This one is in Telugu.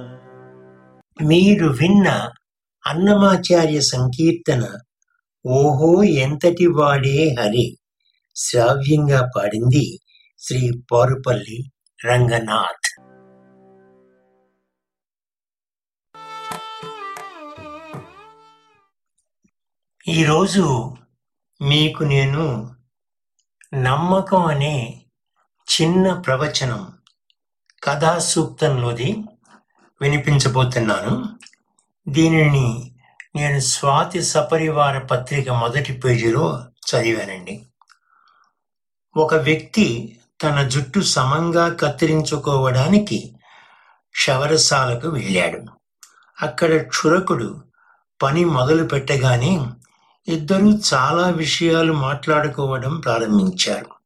మీరు విన్న అన్నమాచార్య సంకీర్తన ఓహో ఎంతటి వాడే హరి శ్రావ్యంగా పాడింది శ్రీ పారుపల్లి రంగనాథ్ ఈరోజు మీకు నేను నమ్మకం అనే చిన్న ప్రవచనం కథా సూక్తంలోది వినిపించబోతున్నాను దీనిని నేను స్వాతి సపరివార పత్రిక మొదటి పేజీలో చదివానండి ఒక వ్యక్తి తన జుట్టు సమంగా కత్తిరించుకోవడానికి క్షవరశాలకు వెళ్ళాడు అక్కడ క్షురకుడు పని మొదలు పెట్టగానే ఇద్దరూ చాలా విషయాలు మాట్లాడుకోవడం ప్రారంభించారు